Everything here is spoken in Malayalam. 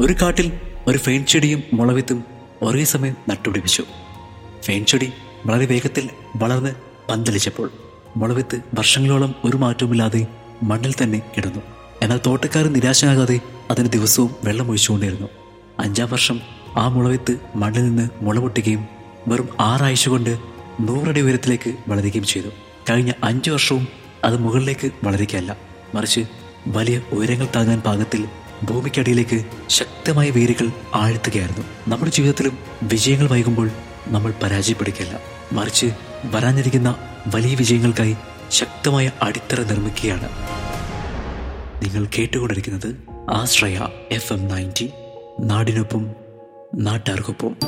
ഒരു കാട്ടിൽ ഒരു ഫെയിൻ ചെടിയും മുളവിത്തും ഒരേ സമയം നട്ടുപിടിപ്പിച്ചു ഫെയിൻ ചെടി വളരെ വേഗത്തിൽ വളർന്ന് പന്തലിച്ചപ്പോൾ മുളവിത്ത് വർഷങ്ങളോളം ഒരു മാറ്റവുമില്ലാതെ മണ്ണിൽ തന്നെ കിടന്നു എന്നാൽ തോട്ടക്കാരൻ നിരാശനാകാതെ അതിന് ദിവസവും വെള്ളമൊഴിച്ചുകൊണ്ടിരുന്നു അഞ്ചാം വർഷം ആ മുളവിത്ത് മണ്ണിൽ നിന്ന് മുളപൊട്ടുകയും വെറും ആറാഴ്ച കൊണ്ട് നൂറടി ഉയരത്തിലേക്ക് വളരുകയും ചെയ്തു കഴിഞ്ഞ അഞ്ചു വർഷവും അത് മുകളിലേക്ക് വളരുകയല്ല മറിച്ച് വലിയ ഉയരങ്ങൾ താങ്ങാൻ പാകത്തിൽ ഭൂമിക്കടിയിലേക്ക് ശക്തമായ വേരുകൾ ആഴ്ത്തുകയായിരുന്നു നമ്മുടെ ജീവിതത്തിലും വിജയങ്ങൾ വൈകുമ്പോൾ നമ്മൾ പരാജയപ്പെടുകയല്ല മറിച്ച് വരാനിരിക്കുന്ന വലിയ വിജയങ്ങൾക്കായി ശക്തമായ അടിത്തറ നിർമ്മിക്കുകയാണ് നിങ്ങൾ കേട്ടുകൊണ്ടിരിക്കുന്നത് ആശ്രയ എഫ് എം നയൻറ്റി നാടിനൊപ്പം നാട്ടാർക്കൊപ്പം